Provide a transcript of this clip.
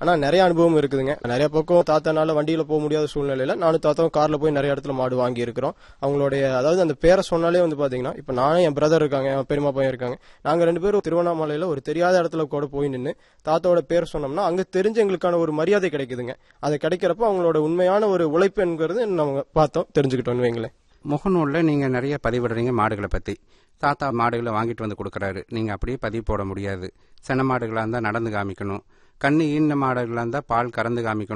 ஆனா நிறைய அனுபவம் இருக்குதுங்க நிறைய பக்கம் தாத்தானால வண்டியில போக முடியாத சூழ்நிலையில நானும் தாத்தாவும் கார்ல போய் நிறைய இடத்துல மாடு வாங்கி இருக்கிறோம் அவங்களுடைய அதாவது அந்த பேரை சொன்னாலே வந்து பாத்தீங்கன்னா இப்ப நானும் என் பிரதர் இருக்காங்க என் பெரியமா பையன் இருக்காங்க நாங்க ரெண்டு பேரும் திருவண்ணாமலையில ஒரு தெரியாத இடத்துல கூட போய் நின்று தாத்தாவோட பேர் சொன்னோம்னா அங்க தெரிஞ்ச எங்களுக்கான ஒரு மரியாதை கிடைக்குதுங்க அது கிடைக்கிறப்ப அவங்களோட உண்மையான ஒரு உழைப்பு என்கிறது நம்ம பார்த்தோம் தெரிஞ்சுக்கிட்டோம்னு வைங்களேன் முகநூலில் நீங்கள் நிறைய பதிவிடுறீங்க மாடுகளை பற்றி தாத்தா மாடுகளை வாங்கிட்டு வந்து கொடுக்குறாரு நீங்கள் அப்படியே பதிவு போட முடியாது சென மாடுகளாக இருந்தால் நடந்து காமிக்கணும் கண்ணு ஈன மாடுகளாக இருந்தால் பால் கறந்து காமிக்கணும்